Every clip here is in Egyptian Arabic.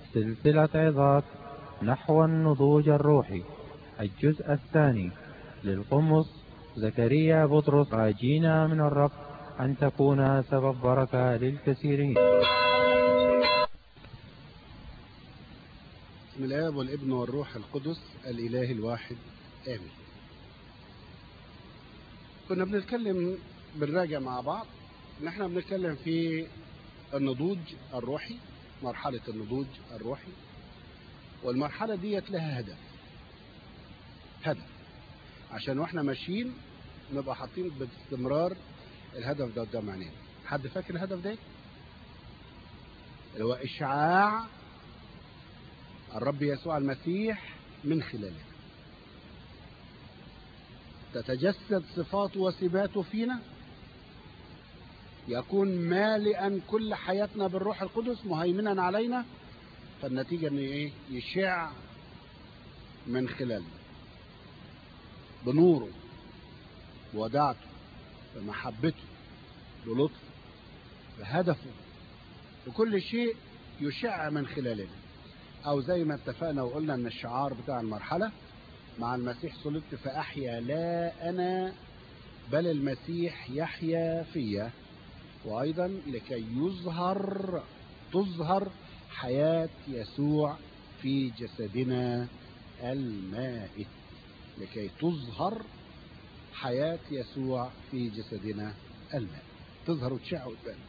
سلسلة عظات نحو النضوج الروحي الجزء الثاني للقمص زكريا بطرس راجينا من الرب أن تكون سبب بركة للكثيرين بسم الآب والابن والروح القدس الإله الواحد آمين كنا بنتكلم بنراجع مع بعض ان احنا بنتكلم في النضوج الروحي مرحلة النضوج الروحي والمرحلة ديت لها هدف هدف عشان واحنا ماشيين نبقى حاطين باستمرار الهدف ده قدام عينينا حد فاكر الهدف ده اللي هو اشعاع الرب يسوع المسيح من خلالنا تتجسد صفاته وسماته فينا يكون مالئا كل حياتنا بالروح القدس مهيمنا علينا فالنتيجة ان ايه يشع من خلالنا بنوره بوداعته بمحبته بلطفه بهدفه بكل شيء يشع من خلالنا او زي ما اتفقنا وقلنا ان الشعار بتاع المرحلة مع المسيح صلبت فاحيا لا انا بل المسيح يحيا فيا وايضا لكي يظهر تظهر حياة يسوع في جسدنا المائت لكي تظهر حياة يسوع في جسدنا المائت تظهر وتشع قدام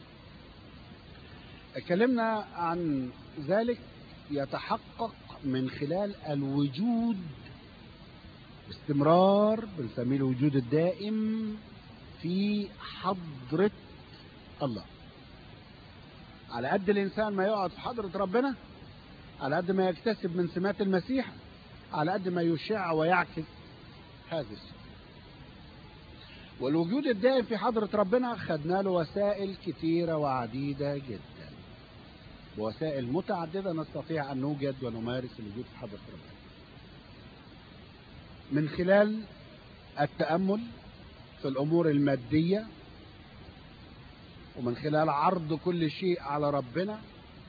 اتكلمنا عن ذلك يتحقق من خلال الوجود باستمرار بنسميه الوجود الدائم في حضرة الله على قد الإنسان ما يقعد في حضرة ربنا على قد ما يكتسب من سمات المسيح على قد ما يشع ويعكس هذه الصفة والوجود الدائم في حضرة ربنا خدنا له وسائل كثيرة وعديدة جدا بوسائل متعددة نستطيع أن نوجد ونمارس الوجود في حضرة ربنا من خلال التأمل في الأمور المادية ومن خلال عرض كل شيء على ربنا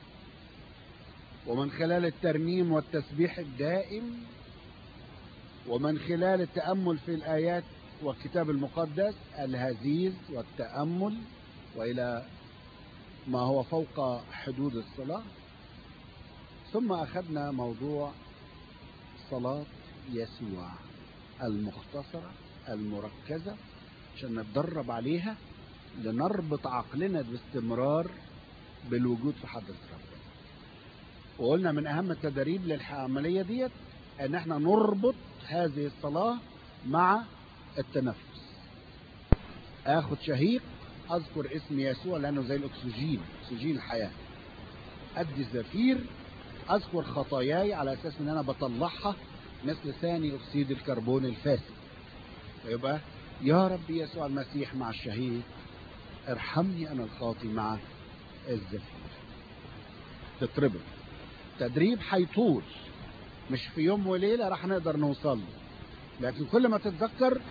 ومن خلال الترنيم والتسبيح الدائم ومن خلال التأمل في الآيات والكتاب المقدس الهزيز والتأمل وإلى ما هو فوق حدود الصلاة ثم أخذنا موضوع صلاة يسوع المختصرة المركزة عشان نتدرب عليها لنربط عقلنا باستمرار بالوجود في حضرة ربنا وقلنا من أهم التدريب للعملية ديت أن احنا نربط هذه الصلاة مع التنفس اخد شهيق اذكر اسم يسوع لانه زي الاكسجين اكسجين الحياه ادي زفير اذكر خطاياي على اساس ان انا بطلعها مثل ثاني اكسيد الكربون الفاسد ويبقى يا رب يسوع المسيح مع الشهيد ارحمني انا الخاطي مع الزفير تتربط تدريب هيطول مش في يوم وليله راح نقدر نوصل له لكن كل ما تتذكر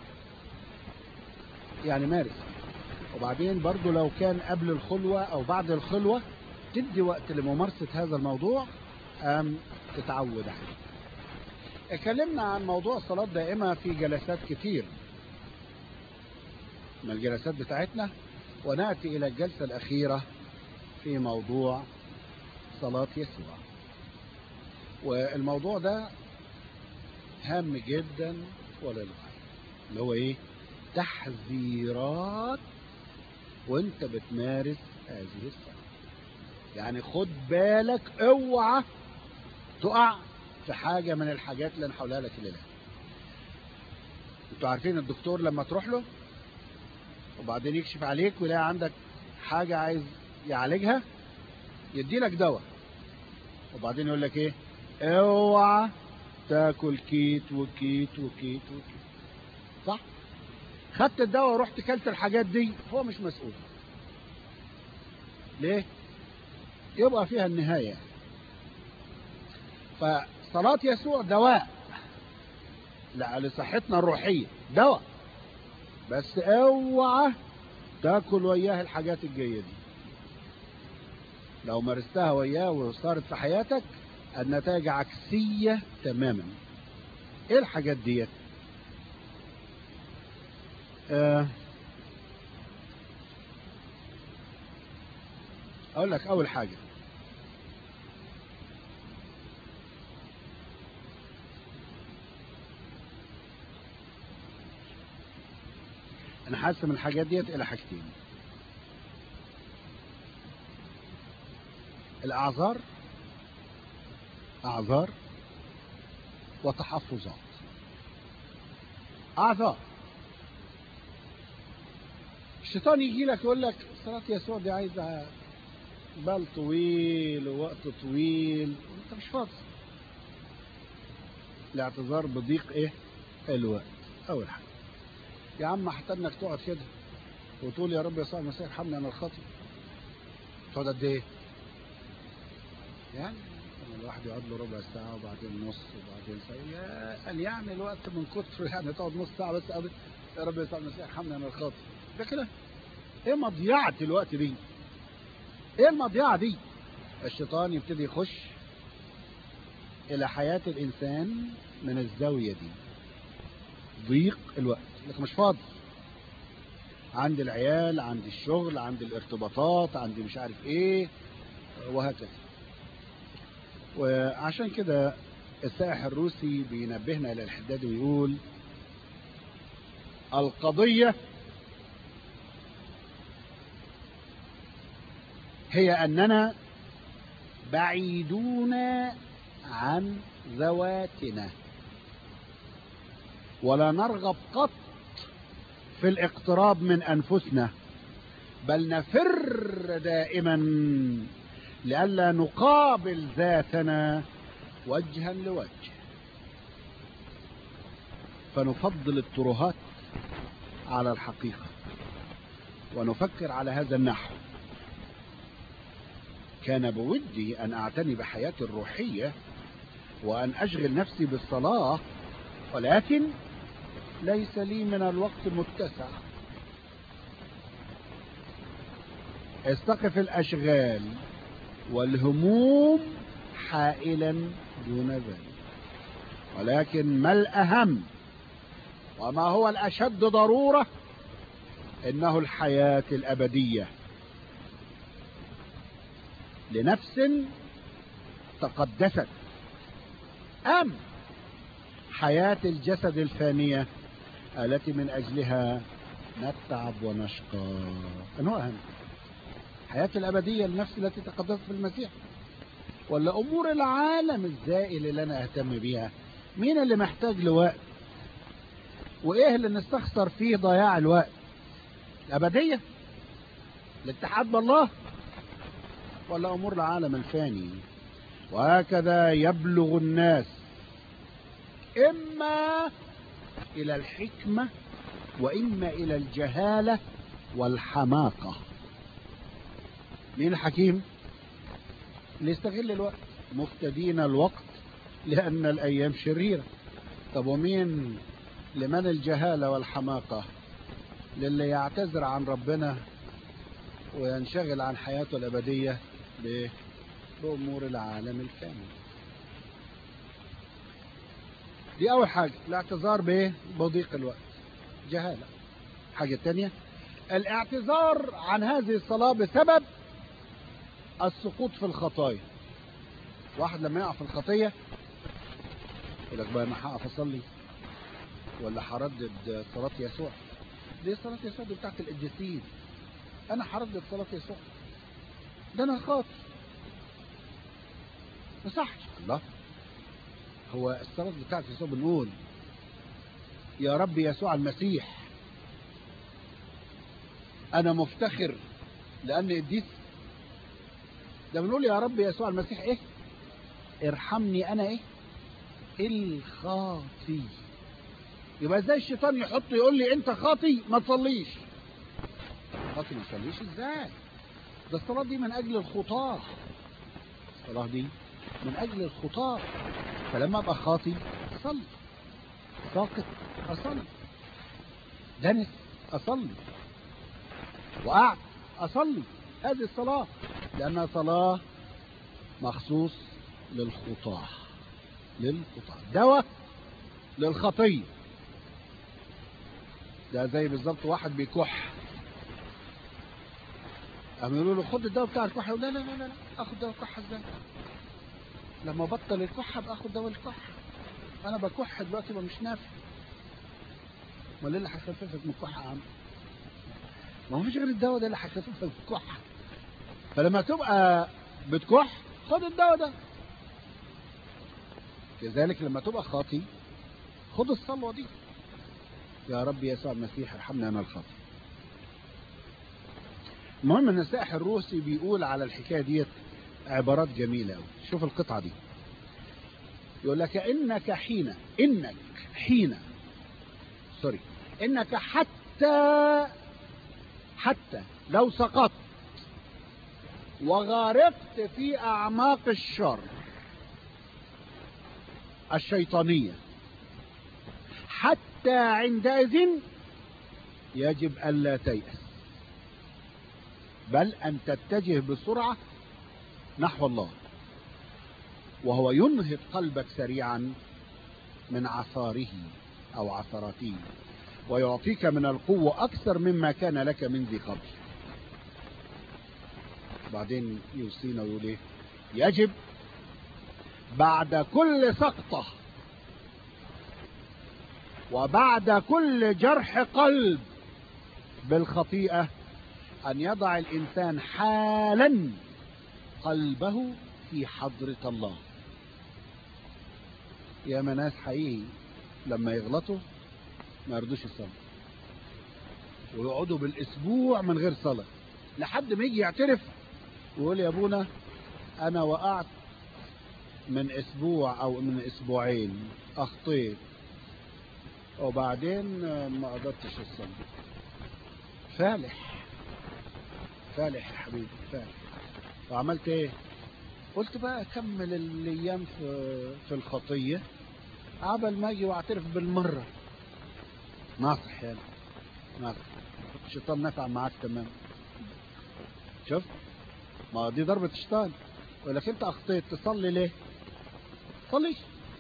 يعني مارس وبعدين برضو لو كان قبل الخلوة أو بعد الخلوة تدي وقت لممارسة هذا الموضوع أم تتعود عليه اتكلمنا عن موضوع الصلاة دائمة في جلسات كتير من الجلسات بتاعتنا ونأتي إلى الجلسة الأخيرة في موضوع صلاة يسوع والموضوع ده هام جدا وللغاية اللي هو ايه تحذيرات وانت بتمارس هذه الصلاة يعني خد بالك اوعى تقع في حاجة من الحاجات اللي انا هقولها لك الليلة انتوا عارفين الدكتور لما تروح له وبعدين يكشف عليك ويلاقي عندك حاجة عايز يعالجها يدي لك دواء وبعدين يقول لك ايه اوعى تاكل كيت وكيت وكيت وكيت صح خدت الدواء ورحت كلت الحاجات دي هو مش مسؤول ليه يبقى فيها النهاية فصلاة يسوع دواء لا لصحتنا الروحية دواء بس اوعى تاكل وياه الحاجات الجاية دي لو مارستها وياه وصارت في حياتك النتائج عكسية تماما ايه الحاجات ديت آه اقول لك اول حاجة انا هقسم الحاجات ديت الى حاجتين الاعذار اعذار وتحفظات اعذار الشيطان يجي لك يقول لك صلاة يسوع دي عايزة بال طويل ووقت طويل انت مش فاضي الاعتذار بضيق ايه الوقت اول حاجة يا عم حتى انك تقعد كده وتقول يا رب يا صاحب المسيح ارحمني انا الخاطئ تقعد قد ايه يعني الواحد يقعد له ربع ساعة وبعدين نص وبعدين ساعة يا أن يعني الوقت من كتر يعني تقعد نص ساعة بس قبل يا رب يا صاحب المسيح ارحمني انا الخاطئ ده كده ايه مضيعة الوقت دي ايه المضيعة دي الشيطان يبتدي يخش الى حياة الانسان من الزاوية دي ضيق الوقت لك مش فاضي عندي العيال عندي الشغل عندي الارتباطات عندي مش عارف ايه وهكذا وعشان كده السائح الروسي بينبهنا الى الحداد ويقول القضية هي أننا بعيدون عن ذواتنا ولا نرغب قط في الاقتراب من أنفسنا بل نفر دائما لئلا نقابل ذاتنا وجها لوجه فنفضل الترهات على الحقيقة ونفكر على هذا النحو كان بودي أن أعتني بحياتي الروحية وأن أشغل نفسي بالصلاة ولكن ليس لي من الوقت متسع استقف الأشغال والهموم حائلا دون ذلك ولكن ما الأهم وما هو الأشد ضرورة إنه الحياة الأبدية لنفس تقدست أم حياة الجسد الفانية التي من أجلها نتعب ونشقى أنه أهم حياة الأبدية للنفس التي تقدست في المسيح ولا أمور العالم الزائل اللي أنا أهتم بيها مين اللي محتاج لوقت وإيه اللي نستخسر فيه ضياع الوقت الأبدية الاتحاد بالله ولا أمور العالم الفاني وهكذا يبلغ الناس إما إلى الحكمة وإما إلى الجهالة والحماقة مين الحكيم اللي يستغل الوقت مفتدين الوقت لأن الأيام شريرة طب ومين لمن الجهالة والحماقة للي يعتذر عن ربنا وينشغل عن حياته الأبدية بأمور العالم الكامل دي أول حاجة الاعتذار بإيه؟ بضيق الوقت جهالة حاجة تانية الاعتذار عن هذه الصلاة بسبب السقوط في الخطايا واحد لما يقع في الخطية يقول لك بقى انا هقف اصلي ولا هردد صلاة يسوع دي صلاة يسوع دي بتاعت القديسين انا هردد صلاة يسوع ده انا خاطئ ما صحش الله هو الصلاة بتاعت يسوع بنقول يا رب يسوع المسيح انا مفتخر لاني قديس ده بنقول يا رب يسوع المسيح ايه ارحمني انا ايه الخاطي يبقى ازاي الشيطان يحط يقول لي انت خاطي ما تصليش خاطي ما تصليش ازاي ده الصلاة دي من اجل الخطاة الصلاة دي من اجل الخطاة فلما ابقى خاطي اصلي ساقط اصلي دنس اصلي وقعت اصلي هذه الصلاة لأنها صلاة مخصوص للخطاة للخطاة دواء للخطية ده زي بالظبط واحد بيكح قام يقولوا له خد الدواء بتاع الكحة لا لا لا لا اخد دواء الكحة ازاي لما بطل الكحة باخد دواء الكحة انا بكح دلوقتي يبقى مش نافع امال ايه اللي هيخففك من الكحة يا عم ما هو مفيش غير الدواء ده اللي هيخففك من الكحة فلما تبقى بتكح خد الدواء ده كذلك لما تبقى خاطي خد الصلوة دي يا رب يسوع المسيح ارحمني انا الخاطي المهم ان السائح الروسي بيقول على الحكايه ديت عبارات جميله قوي شوف القطعه دي يقول لك انك حين انك حين سوري انك حتى حتى لو سقطت وغرقت في اعماق الشر الشيطانيه حتى عندئذ يجب الا تيأس بل أن تتجه بسرعة نحو الله وهو ينهض قلبك سريعا من عثاره أو عثراته ويعطيك من القوة أكثر مما كان لك من ذي قبل بعدين يوصينا ويقول ايه يجب بعد كل سقطة وبعد كل جرح قلب بالخطيئة أن يضع الإنسان حالا قلبه في حضرة الله يا ناس حقيقي لما يغلطوا ما يردوش الصلاة ويقعدوا بالأسبوع من غير صلاة لحد ما يجي يعترف ويقول يا أبونا أنا وقعت من أسبوع أو من أسبوعين أخطيت وبعدين ما قدرتش الصلاة فالح فالح يا حبيبي فالح وعملت ايه قلت بقى اكمل الايام في في الخطيه عبل ما اجي واعترف بالمره ناصح يعني ناصح الشيطان نفع معاك تمام شفت ما دي ضربة الشيطان يقول لك انت اخطيت تصلي ليه صليش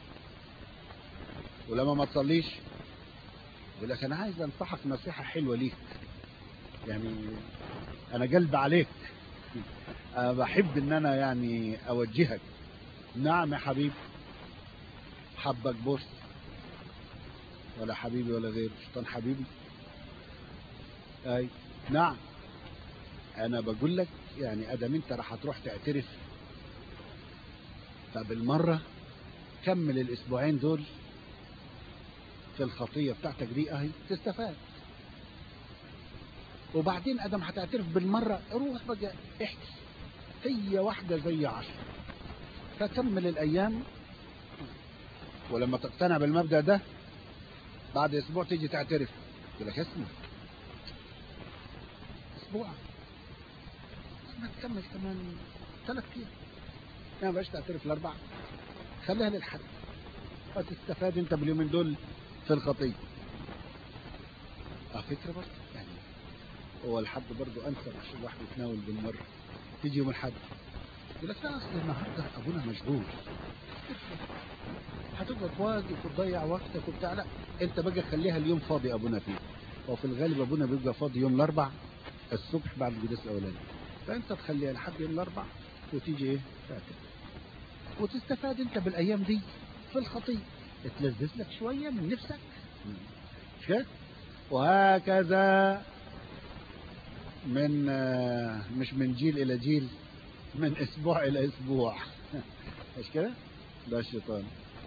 ولما ما تصليش يقول لك انا عايز انصحك نصيحة حلوة ليك يعني انا قلب عليك أنا بحب ان انا يعني اوجهك نعم يا حبيبي حبك بوس ولا حبيبي ولا غيره شيطان حبيبي اي نعم انا بقول لك يعني ادم انت راح تروح تعترف فبالمره كمل الاسبوعين دول في الخطيه بتاعتك دي اهي تستفاد وبعدين ادم هتعترف بالمره روح بقى احكي هي واحده زي عشر فكمل الايام ولما تقتنع بالمبدا ده بعد اسبوع تيجي تعترف يقول لك اسمع اسبوع ما تكمل كمان ثلاث ايام يعني بقاش تعترف الاربعه خليها للحد وتستفاد انت باليومين دول في الخطيه اه فكره برضه يعني هو الحد برضه انسب عشان الواحد يتناول بالمره تيجي يوم الحد يقول لك لا اصل النهارده ابونا مشغول هتقعد واقف وتضيع وقتك وبتاع لا انت بقى خليها اليوم فاضي ابونا فيه وفي الغالب ابونا بيبقى فاضي يوم الاربع الصبح بعد القداس الاولاني فانت تخليها لحد يوم الاربع وتيجي ايه تعترف وتستفاد انت بالايام دي في الخطيه تلذذ لك شويه من نفسك مش كده وهكذا من مش من جيل الى جيل من اسبوع الى اسبوع مش كده ده الشيطان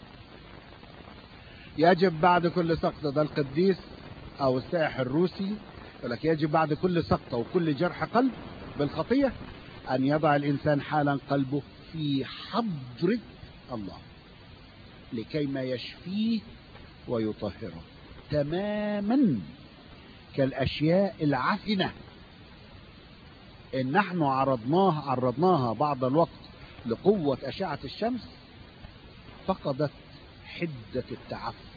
يجب بعد كل سقطة ده القديس او السائح الروسي يقول لك يجب بعد كل سقطة وكل جرح قلب بالخطية ان يضع الانسان حالا قلبه في حضرة الله لكي ما يشفيه ويطهره تماما كالاشياء العفنة ان نحن عرضناها عرضناها بعض الوقت لقوة اشعة الشمس فقدت حدة التعفن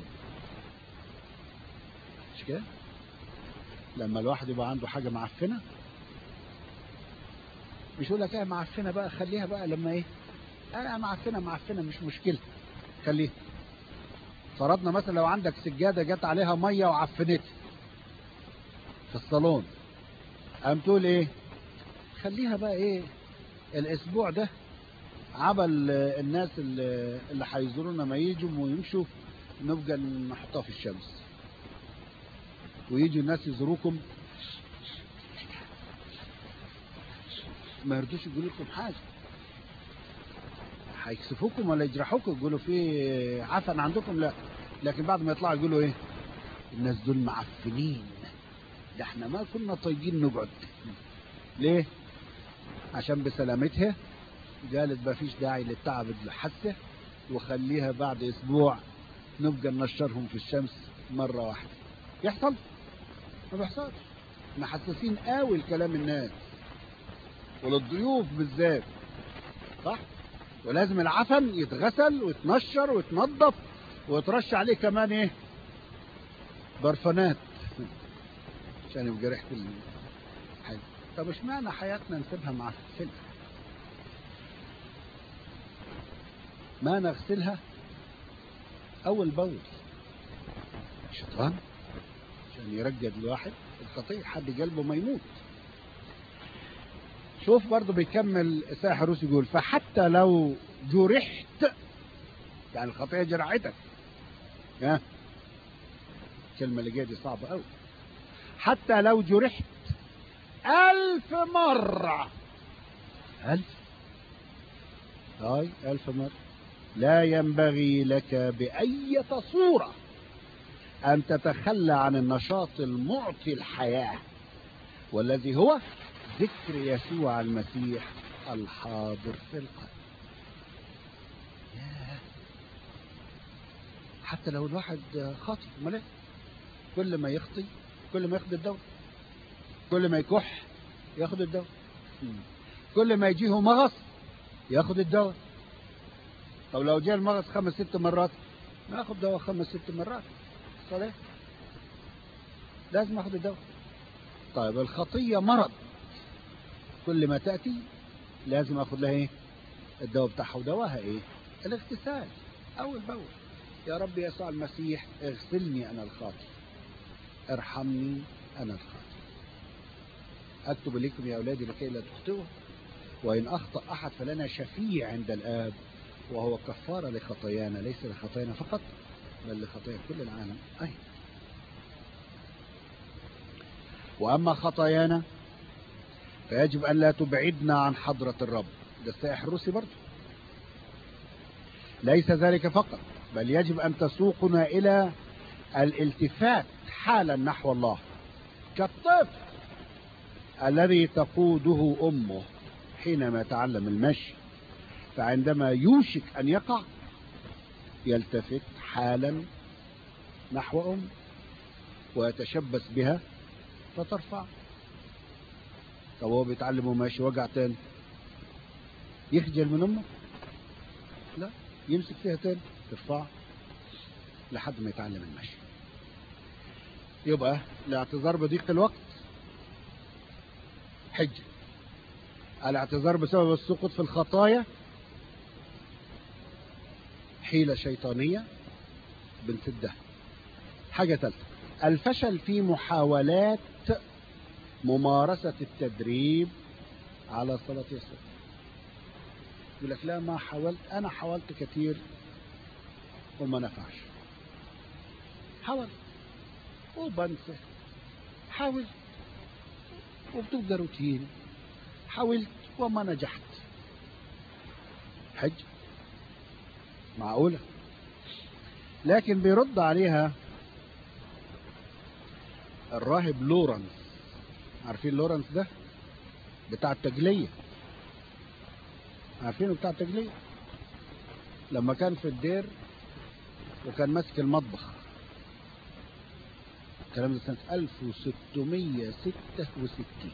مش كده لما الواحد يبقى عنده حاجة معفنة مش يقول لك ايه معفنه بقى خليها بقى لما ايه انا معفنه معفنه مش مشكله خليها فرضنا مثلا لو عندك سجاده جت عليها ميه وعفنتها في الصالون قام تقول ايه خليها بقى ايه الاسبوع ده عبل الناس اللي اللي هيزورونا ما يجوا ويمشوا نبقى نحطها في الشمس ويجوا الناس يزوروكم ما يردوش يقولوا لكم حاجه هيكسفوكم ولا يجرحوكم يقولوا في عفن عندكم لا لكن بعد ما يطلعوا يقولوا ايه الناس دول معفنين ده احنا ما كنا طايقين نقعد ليه عشان بسلامتها قالت ما فيش داعي للتعب الحسه وخليها بعد اسبوع نبقى ننشرهم في الشمس مره واحده يحصل ما بيحصلش احنا حساسين قوي لكلام الناس وللضيوف بالذات صح ولازم العفن يتغسل ويتنشر ويتنظف ويترش عليه كمان ايه برفانات عشان يبقى ريحه الحاجة طب اشمعنى حياتنا نسيبها معفنه ما نغسلها اول باول الشيطان عشان يرجد الواحد الخطيئة حد قلبه ما يموت شوف برضه بيكمل ساحر روس يقول فحتى لو جرحت يعني الخطيئة جرعتك ها الكلمة اللي جاية دي صعبة قوي حتى لو جرحت ألف مرة ألف هاي ألف مرة لا ينبغي لك بأية صورة أن تتخلى عن النشاط المعطي الحياة والذي هو ذكر يسوع المسيح الحاضر في القلب ياه. حتى لو الواحد خاطئ امال إيه؟ كل ما يخطي كل ما ياخد الدواء كل ما يكح ياخد الدواء كل ما يجيه مغص ياخد الدواء طب لو جاء المغص خمس ست مرات ناخد دواء خمس ست مرات صحيح لازم اخد الدواء طيب الخطية مرض كل ما تأتي لازم اخد لها ايه الدواء بتاعها ودواها ايه الاغتسال اول باول يا رب يسوع المسيح اغسلني انا الخاطئ ارحمني انا الخاطئ اكتب لكم يا اولادي لكي لا تخطئوا وان اخطا احد فلنا شفيع عند الاب وهو كفاره لخطايانا ليس لخطايانا فقط بل لخطايا كل العالم أي وأما خطايانا فيجب أن لا تبعدنا عن حضرة الرب ده السائح الروسي برضه ليس ذلك فقط بل يجب أن تسوقنا إلى الالتفات حالا نحو الله كالطفل الذي تقوده أمه حينما يتعلم المشي فعندما يوشك أن يقع يلتفت حالا نحو أم ويتشبث بها فترفع طب هو بيتعلم وماشي وجع تاني يخجل من أمه لا يمسك فيها تاني ترفع لحد ما يتعلم المشي يبقى الاعتذار بضيق الوقت حجة الاعتذار بسبب السقوط في الخطايا حيلة شيطانية بنسدها حاجة ثالثة الفشل في محاولات ممارسة التدريب على صلاة يسوع يقول لك لا ما حاولت أنا حاولت كثير وما نفعش حاول وبنسى حاول وبتبقى روتين حاولت وما نجحت حج معقولة لكن بيرد عليها الراهب لورنس عارفين لورنس ده بتاع التجلية عارفينه بتاع التجلية لما كان في الدير وكان ماسك المطبخ الكلام ده سنة 1666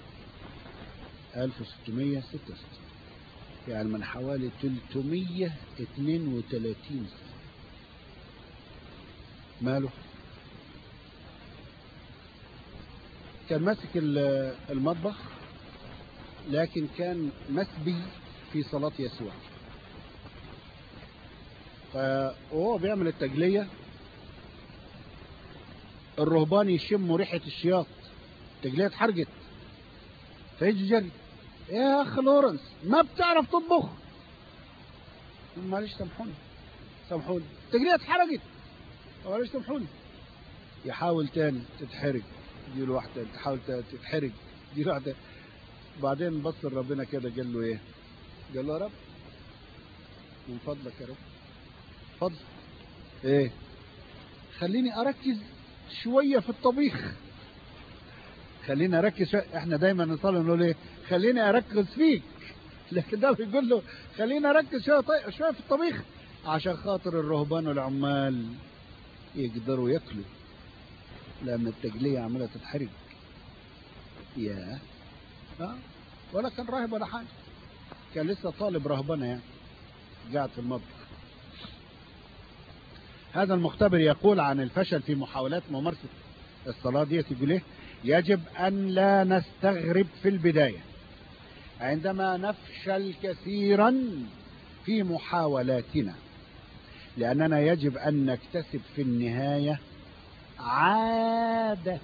1666 يعني من حوالي 332 سنة ماله كان ماسك المطبخ لكن كان مسبي في صلاة يسوع فهو بيعمل التجلية الرهبان يشموا ريحة الشياط التجلية اتحرجت فيجي جري يا اخ لورنس ما بتعرف تطبخ معلش سامحوني سامحوني التجلية اتحرجت معلش سامحوني يحاول تاني تتحرج دي له واحدة تحاول تتحرج دي له واحدة بعدين بص لربنا كده قال له ايه قال له يا رب من فضلك يا رب فضل ايه خليني اركز شوية في الطبيخ خليني اركز شوية. احنا دايما نصلي نقول ايه خليني اركز فيك لكن ده بيقول له خليني اركز شوية طيب شوية في الطبيخ عشان خاطر الرهبان والعمال يقدروا ياكلوا لان التجلية عمالة تتحرج يا اه ولا كان راهب ولا حاجة كان لسه طالب رهبنة يعني قاعد في المطبخ هذا المختبر يقول عن الفشل في محاولات ممارسة الصلاة دي يقول ايه يجب أن لا نستغرب في البداية عندما نفشل كثيرا في محاولاتنا لأننا يجب أن نكتسب في النهاية عادة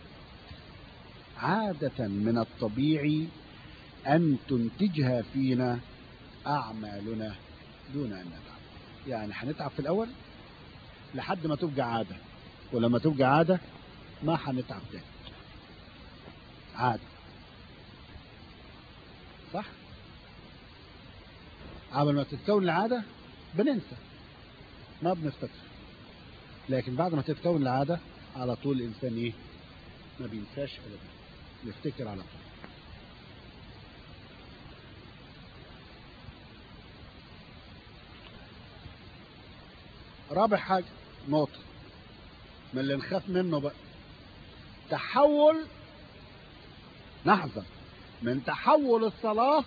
عادة من الطبيعي أن تنتجها فينا أعمالنا دون أن نتعب يعني هنتعب في الأول لحد ما تبقى عادة ولما تبقى عادة ما هنتعب تاني عادة صح قبل ما تتكون العادة بننسى ما بنفتكر لكن بعد ما تتكون العادة على طول الإنسان إيه ما بينساش أبدا يفتكر على طول رابع حاجة نقطة من اللي نخاف منه بقى تحول لحظة من تحول الصلاة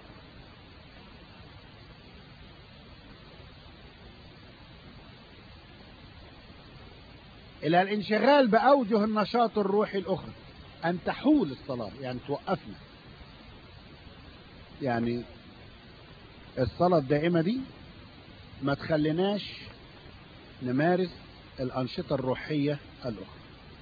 إلى الانشغال بأوجه النشاط الروحي الأخرى أن تحول الصلاة يعني توقفنا يعني الصلاة الدائمة دي ما تخليناش نمارس الأنشطة الروحية الأخرى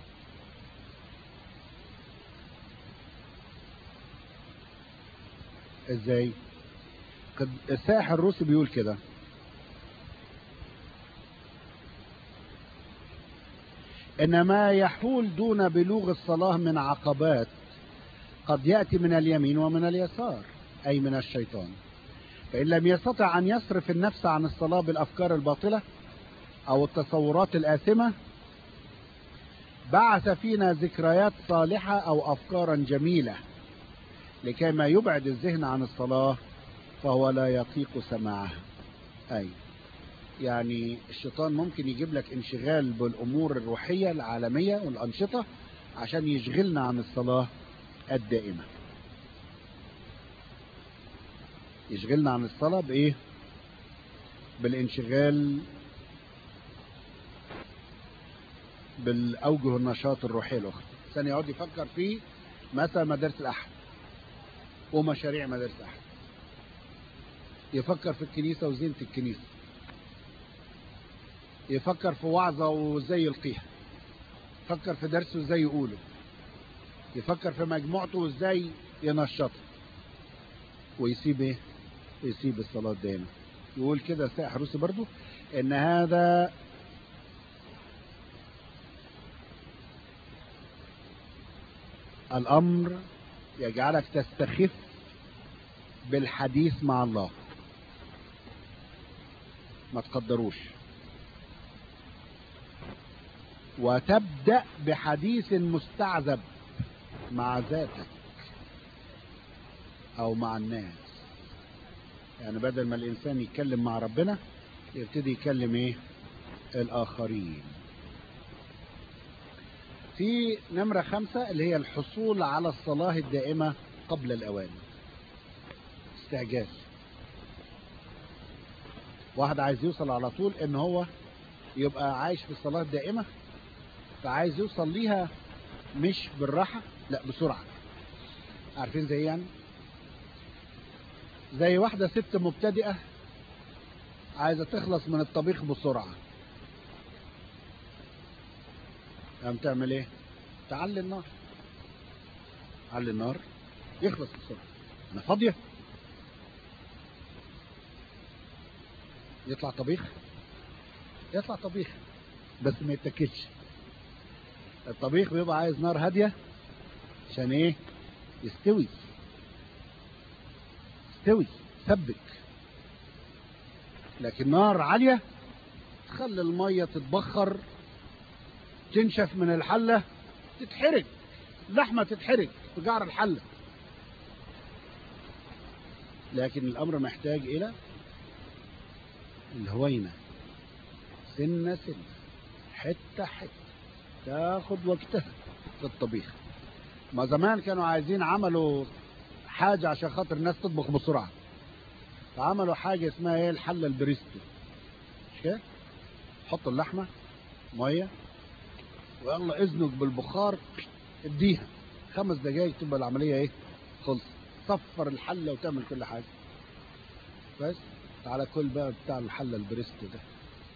ازاي قد السائح الروسي بيقول كده ان ما يحول دون بلوغ الصلاة من عقبات قد يأتي من اليمين ومن اليسار اي من الشيطان فان لم يستطع ان يصرف النفس عن الصلاة بالافكار الباطلة او التصورات الاثمة بعث فينا ذكريات صالحة او افكارا جميلة لكي ما يبعد الذهن عن الصلاة فهو لا يطيق سماعها أي يعني الشيطان ممكن يجيب لك انشغال بالأمور الروحية العالمية والأنشطة عشان يشغلنا عن الصلاة الدائمة يشغلنا عن الصلاة بإيه بالانشغال بالأوجه النشاط الروحية الأخرى ثاني يقعد يفكر في مثلا مدارس الأحد ومشاريع مدارس أحد يفكر في الكنيسة وزينة الكنيسة يفكر في وعظة وازاي يلقيها يفكر في درسه وازاي يقوله يفكر في مجموعته وازاي ينشطها ويسيب ايه يسيب الصلاة دائما يقول كده السائح روسي برضو ان هذا الامر يجعلك تستخف بالحديث مع الله ما تقدروش وتبدأ بحديث مستعذب مع ذاتك او مع الناس يعني بدل ما الانسان يتكلم مع ربنا يبتدي يكلم ايه الاخرين في نمرة خمسة اللي هي الحصول على الصلاة الدائمة قبل الأوان استعجال واحد عايز يوصل على طول ان هو يبقى عايش في الصلاة الدائمة فعايز يوصل ليها مش بالراحة لا بسرعة عارفين زي يعني زي واحدة ست مبتدئة عايزة تخلص من الطبيخ بسرعة قام تعمل ايه تعلي النار علي النار يخلص بسرعة انا فاضية يطلع طبيخ يطلع طبيخ بس ما يتاكلش الطبيخ بيبقى عايز نار هادية عشان ايه يستوي يستوي سبك لكن نار عالية تخلي المية تتبخر تنشف من الحلة تتحرق لحمة تتحرق في جعر الحلة لكن الأمر محتاج إلى الهوينة سنة سنة حتة حتة تاخد وقتها في الطبيخ ما زمان كانوا عايزين عملوا حاجة عشان خاطر الناس تطبخ بسرعة فعملوا حاجة اسمها ايه الحلة البريستو مش كده؟ حط اللحمة مية ويلا اذنك بالبخار اديها خمس دقايق تبقى العملية ايه خلص صفر الحلة وتعمل كل حاجة بس تعالى كل بقى بتاع الحلة البريستو ده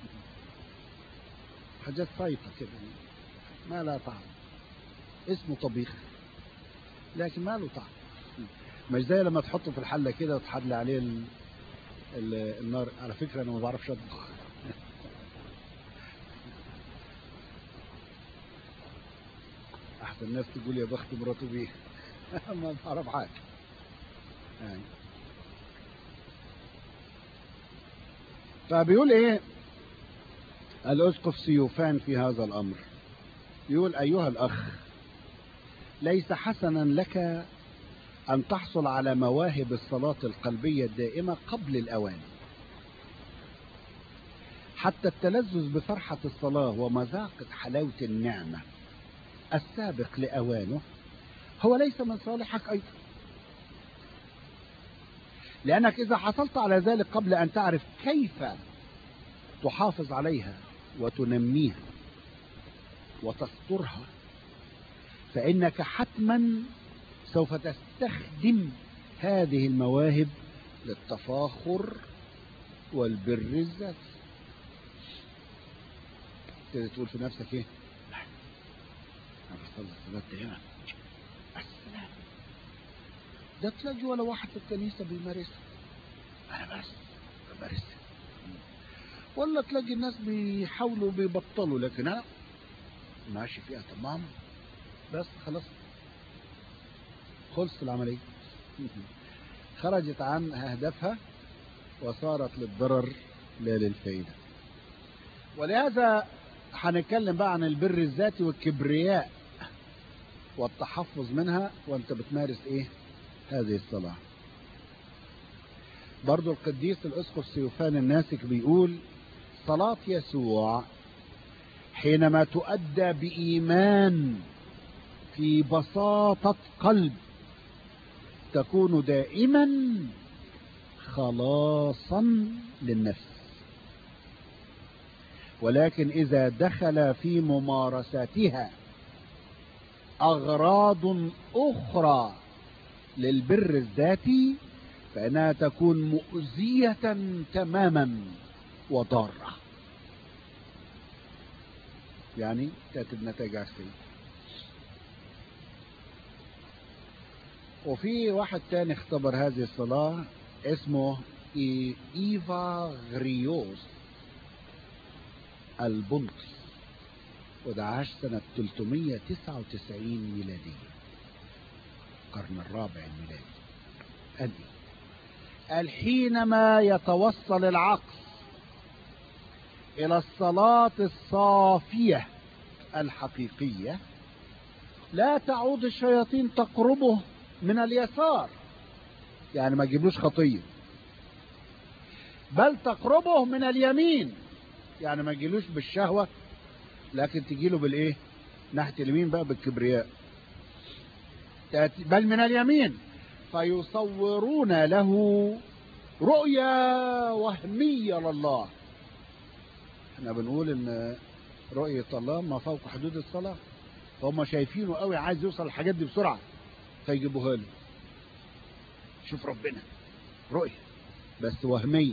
حاجات صيفة كده ما لا طعم اسمه طبيخ لكن ما له طعم مش زي لما تحطه في الحلة كده وتحلي عليه ال... ال... النار على فكرة أنا ما بعرفش أطبخ أحسن الناس تقول يا بخت مراته بيه ما بعرف حاجة يعني فبيقول إيه الأسقف سيوفان في هذا الأمر يقول أيها الأخ ليس حسنا لك أن تحصل على مواهب الصلاة القلبية الدائمة قبل الأوان حتى التلذذ بفرحة الصلاة ومذاقة حلاوة النعمة السابق لأوانه هو ليس من صالحك أيضا لأنك إذا حصلت على ذلك قبل أن تعرف كيف تحافظ عليها وتنميها وتسترها فإنك حتما سوف تستخدم هذه المواهب للتفاخر والبر الذاتي تقدر تقول في نفسك ايه لا انا بصلي الصلاه دائما السلام ده تلاقي ولا واحد في الكنيسه بيمارسها انا بس بمارسها ولا تلاقي الناس بيحاولوا بيبطلوا لكن انا ماشي فيها تمام بس خلاص خلص العملية خرجت عن هدفها وصارت للضرر لا للفائدة ولهذا هنتكلم بقى عن البر الذاتي والكبرياء والتحفظ منها وانت بتمارس ايه هذه الصلاة برضو القديس الاسقف سيوفان الناسك بيقول صلاة يسوع حينما تؤدى بإيمان في بساطة قلب تكون دائما خلاصا للنفس ولكن إذا دخل في ممارستها أغراض أخرى للبر الذاتي فإنها تكون مؤذية تماما وضارة يعني تأتي بنتائج عكسية وفي واحد تاني اختبر هذه الصلاة اسمه إي إيفا غريوس البنطي وده عاش سنة 399 ميلادية القرن الرابع الميلادي قال إيه؟ قال حينما يتوصل العقل إلى الصلاة الصافية الحقيقية لا تعود الشياطين تقربه من اليسار يعني ما تجيبلوش خطية بل تقربه من اليمين يعني ما تجيلوش بالشهوة لكن تجيله بالايه ناحية اليمين بقى بالكبرياء بل من اليمين فيصورون له رؤيا وهمية لله احنا بنقول ان رؤية الله ما فوق حدود الصلاة فهم شايفينه قوي عايز يوصل الحاجات دي بسرعة فيجيبوها له شوف ربنا رؤية بس وهمية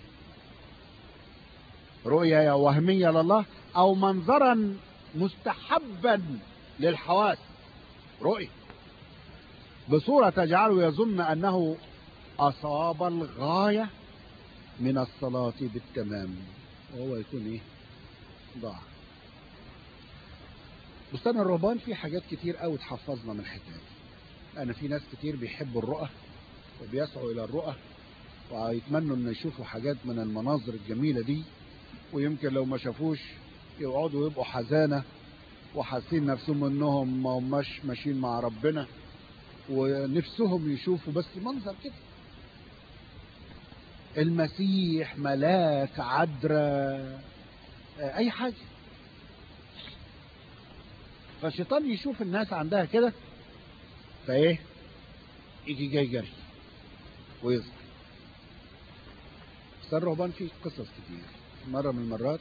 رؤية وهمية لله أو منظرا مستحبا للحواس رؤية بصورة تجعله يظن أنه أصاب الغاية من الصلاة بالتمام وهو يكون إيه ضاع بستان الرهبان فيه حاجات كتير قوي تحفظنا من الحكاية دي لأن في ناس كتير بيحبوا الرؤى وبيسعوا إلى الرؤى ويتمنوا إن يشوفوا حاجات من المناظر الجميلة دي ويمكن لو ما شافوش يقعدوا يبقوا حزانة وحاسين نفسهم انهم ما هماش ماشيين مع ربنا ونفسهم يشوفوا بس منظر كده المسيح ملاك عذراء اي حاجة فالشيطان يشوف الناس عندها كده فايه يجي جاي جري ويظهر بس الرهبان فيه قصص كتير مرة من المرات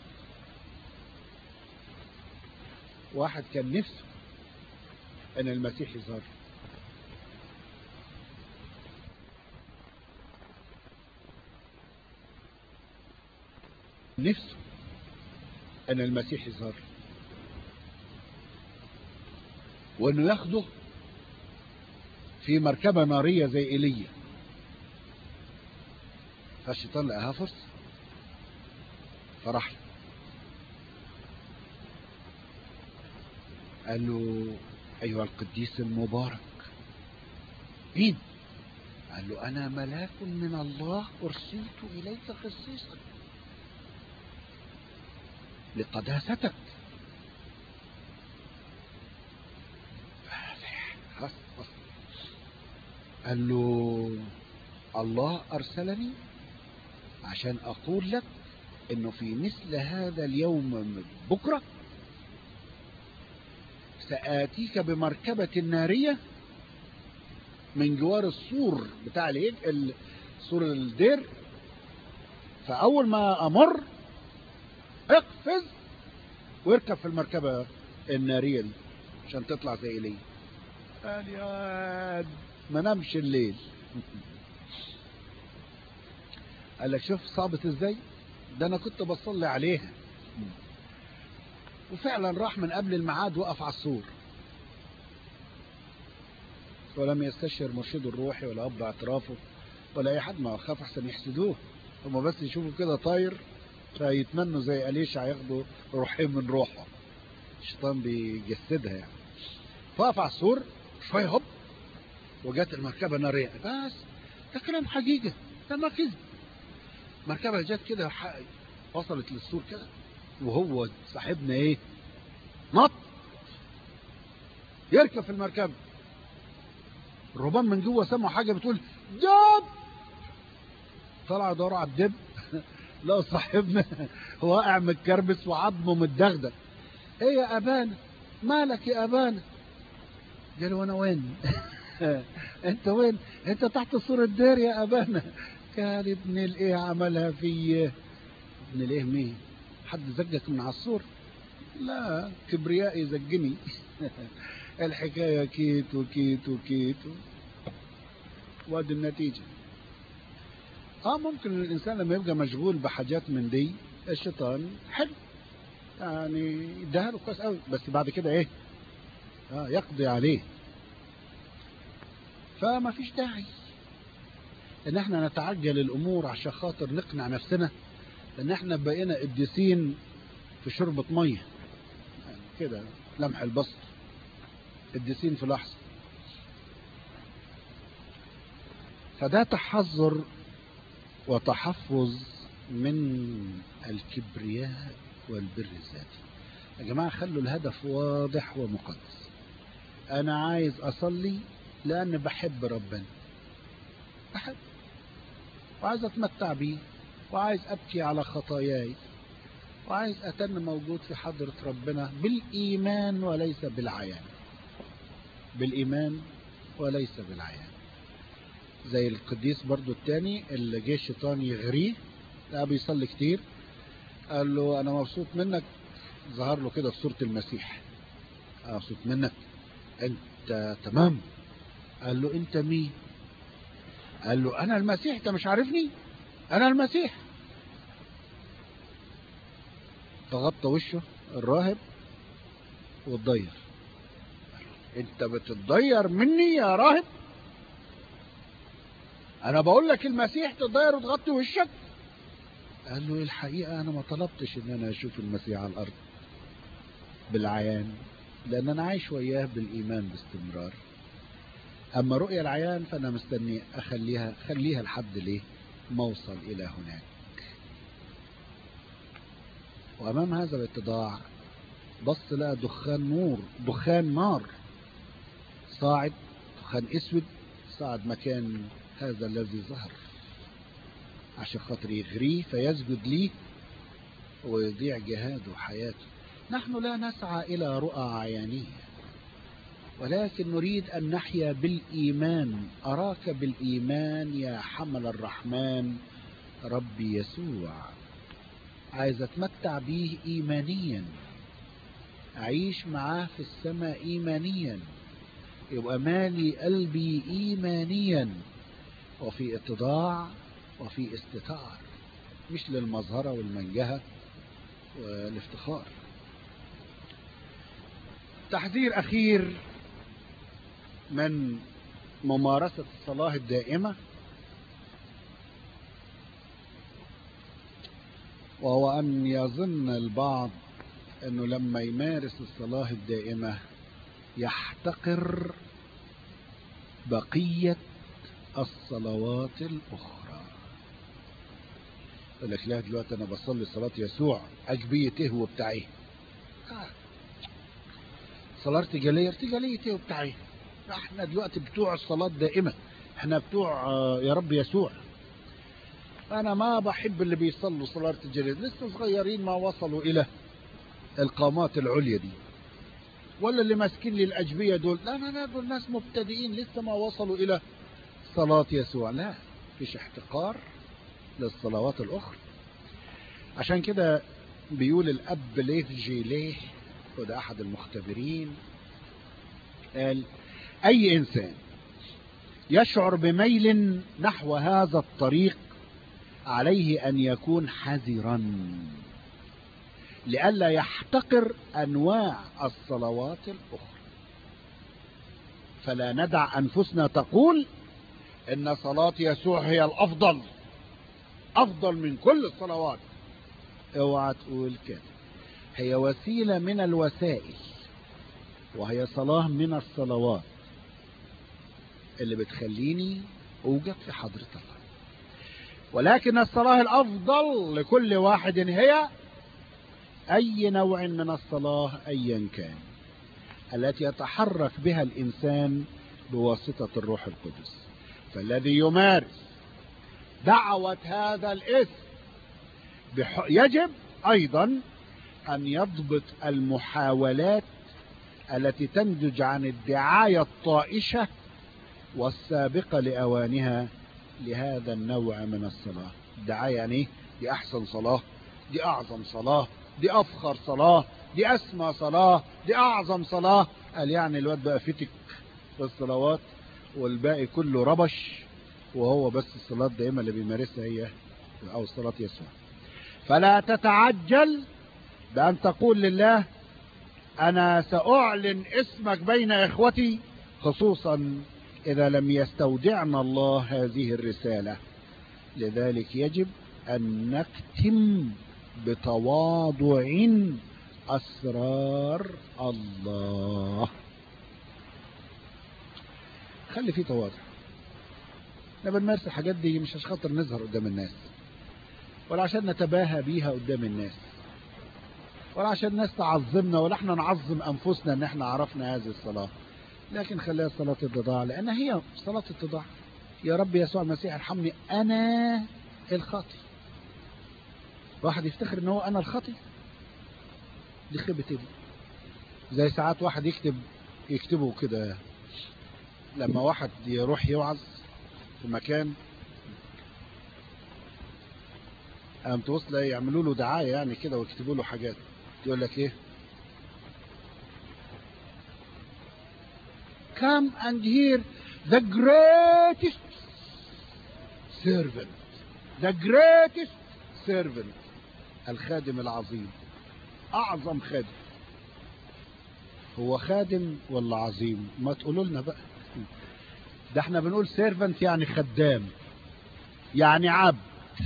واحد كان نفسه ان المسيح يظهر نفسه ان المسيح يظهر وانه ياخده في مركبة نارية زي ايليا فالشيطان لقاها فرصة فراح له قال له أيها القديس المبارك مين؟ قال له أنا ملاك من الله أرسلت إليك خصيصا لقداستك قال له الله أرسلني عشان أقول لك إنه في مثل هذا اليوم بكرة سآتيك بمركبة نارية من جوار السور بتاع الايه سور الدير فأول ما أمر اقفز واركب في المركبة النارية دي عشان تطلع زي ليه قال يا ما نامش الليل قال لك شوف صابت ازاي ده انا كنت بصلي عليها وفعلا راح من قبل الميعاد وقف على السور ولم يستشعر مرشده الروحي ولا اب اعترافه ولا اي حد ما خاف احسن يحسدوه هما بس يشوفوا كده طاير فيتمنوا زي أليشع ياخدوا روحين من روحه الشيطان بيجسدها يعني فقف على السور شويه هوب وجات المركبه ناريه بس ده كلام حقيقه ده ما كذب مركبه جت كده وصلت للسور كده وهو صاحبنا ايه نط يركب في المركبة الرهبان من جوه سمعوا حاجة بتقول دب طلعوا يدوروا على الدب لقوا صاحبنا واقع متكربس وعظمه متدغدغ ايه يا ابانا مالك يا ابانا قال له انا وين انت وين انت تحت سور الدير يا ابانا قال ابن الايه عملها في ابن الايه مين حد زجك من على السور لا كبريائي زجني الحكاية كيت وكيت وكيت وادي النتيجة اه ممكن الانسان لما يبقى مشغول بحاجات من دي الشيطان حلو يعني يديها له كويس قوي بس بعد كده ايه اه يقضي عليه فما فيش داعي ان احنا نتعجل الامور عشان خاطر نقنع نفسنا لان احنا بقينا قديسين في شربة مية يعني كده لمح البصر قديسين في لحظة فده تحذر وتحفظ من الكبرياء والبر الذاتي يا جماعة خلوا الهدف واضح ومقدس انا عايز اصلي لان بحب ربنا بحب وعايز اتمتع بيه وعايز ابكي على خطاياي وعايز اتن موجود في حضرة ربنا بالايمان وليس بالعيان بالايمان وليس بالعيان زي القديس برضو التاني اللي جه الشيطان يغريه ده بيصلي كتير قال له انا مبسوط منك ظهر له كده في صورة المسيح انا مبسوط منك انت تمام قال له انت مين قال له انا المسيح انت مش عارفني انا المسيح تغطى وشه الراهب واتضير انت بتتضير مني يا راهب انا بقول لك المسيح تتضير وتغطي وشك قال له الحقيقة انا ما طلبتش ان انا اشوف المسيح على الارض بالعيان لان انا عايش وياه بالايمان باستمرار اما رؤيا العيان فانا مستني اخليها خليها لحد ليه ما اوصل الى هناك وامام هذا الاتضاع بص لقى دخان نور دخان نار صاعد دخان اسود صاعد مكان هذا الذي ظهر عشان خاطر يغريه فيسجد ليه ويضيع جهاده وحياته نحن لا نسعى إلى رؤى عيانية ولكن نريد أن نحيا بالإيمان أراك بالإيمان يا حمل الرحمن ربي يسوع عايز أتمتع به إيمانيا أعيش معاه في السماء إيمانيا يبقى مالي قلبي إيمانيا وفي اتضاع وفي استتار مش للمظهرة والمنجهة والافتخار تحذير أخير من ممارسة الصلاة الدائمة وهو أن يظن البعض أنه لما يمارس الصلاة الدائمة يحتقر بقية الصلوات الأخرى يقول لك لا دلوقتي أنا بصلي صلاة يسوع أجبية إيه وبتاع إيه آه. صلاة تجالية تجالية إيه وبتاع إيه احنا دلوقتي بتوع الصلاة دائمة احنا بتوع آه، يا رب يسوع انا ما بحب اللي بيصلوا صلاة تجارية لسه صغيرين ما وصلوا الى القامات العليا دي ولا اللي ماسكين لي الاجبية دول لا لا لا دول ناس مبتدئين لسه ما وصلوا الى صلاة يسوع لا فيش احتقار للصلوات الاخرى عشان كده بيقول الاب ليف جيليه وده احد المختبرين قال اي انسان يشعر بميل نحو هذا الطريق عليه ان يكون حذرا لئلا يحتقر انواع الصلوات الاخرى فلا ندع انفسنا تقول ان صلاة يسوع هي الافضل افضل من كل الصلوات اوعى تقول كده هي وسيلة من الوسائل وهي صلاة من الصلوات اللي بتخليني اوجد في حضرة الله ولكن الصلاة الافضل لكل واحد هي اي نوع من الصلاة ايا كان التي يتحرك بها الانسان بواسطة الروح القدس فالذي يمارس دعوة هذا الاسم بح... يجب ايضا ان يضبط المحاولات التي تنتج عن الدعاية الطائشة والسابقة لأوانها لهذا النوع من الصلاة الدعاية يعني ايه دي أحسن صلاة دي أعظم صلاة دي أفخر صلاة دي أسمى صلاة دي أعظم صلاة قال يعني الواد بقى فتك في الصلوات والباقي كله ربش وهو بس الصلاة دائما اللي بيمارسها هي أو صلاة يسوع فلا تتعجل بأن تقول لله أنا سأعلن اسمك بين إخوتي خصوصا إذا لم يستودعنا الله هذه الرسالة لذلك يجب أن نكتم بتواضع أسرار الله خلي فيه تواضع احنا بنمارس الحاجات دي مش عشان خاطر نظهر قدام الناس ولا عشان نتباهى بيها قدام الناس ولا عشان الناس تعظمنا ولا احنا نعظم انفسنا ان احنا عرفنا هذه الصلاة لكن خليها صلاة التضاع لان هي صلاة التضاع يا رب يسوع المسيح ارحمني انا الخاطي واحد يفتخر ان هو انا الخاطي دي خيبة دي زي ساعات واحد يكتب يكتبه كده لما واحد يروح يوعظ في مكان قام توصل يعملوا له دعاية يعني كده ويكتبوا له حاجات يقول لك ايه come and hear the greatest servant the greatest servant الخادم العظيم أعظم خادم هو خادم ولا عظيم ما تقولوا لنا بقى ده احنا بنقول سيرفنت يعني خدام يعني عبد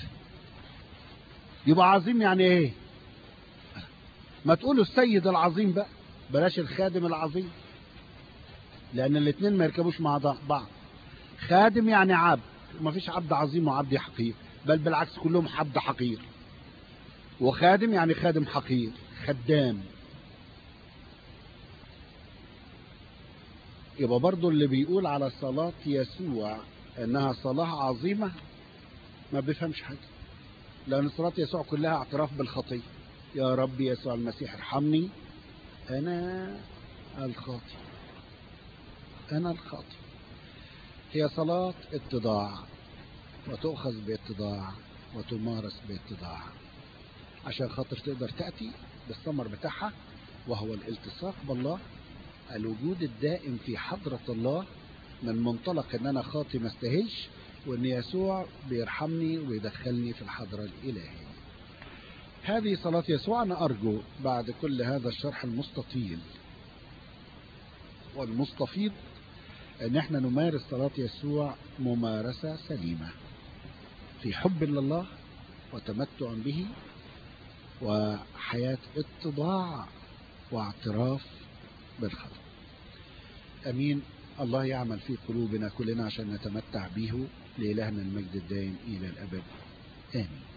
يبقى عظيم يعني ايه ما تقولوا السيد العظيم بقى بلاش الخادم العظيم لان الاثنين ما يركبوش مع بعض خادم يعني عبد ما فيش عبد عظيم وعبد حقير بل بالعكس كلهم عبد حقير وخادم يعني خادم حقير خدام يبقى برضو اللي بيقول على صلاة يسوع انها صلاة عظيمة ما بيفهمش حاجة لان صلاة يسوع كلها اعتراف بالخطية يا رب يسوع المسيح ارحمني انا الخاطئ انا الخاطئ هي صلاة اتضاع وتؤخذ باتضاع وتمارس باتضاع عشان خاطر تقدر تأتي بالثمر بتاعها وهو الالتصاق بالله الوجود الدائم في حضرة الله من منطلق ان انا خاطي ما استاهلش وان يسوع بيرحمني ويدخلني في الحضرة الالهية هذه صلاة يسوع انا ارجو بعد كل هذا الشرح المستطيل والمستفيض ان احنا نمارس صلاة يسوع ممارسة سليمة في حب لله وتمتع به وحياة اتضاع واعتراف بالخطأ أمين الله يعمل في قلوبنا كلنا عشان نتمتع به لإلهنا المجد الدائم إلى الأبد آمين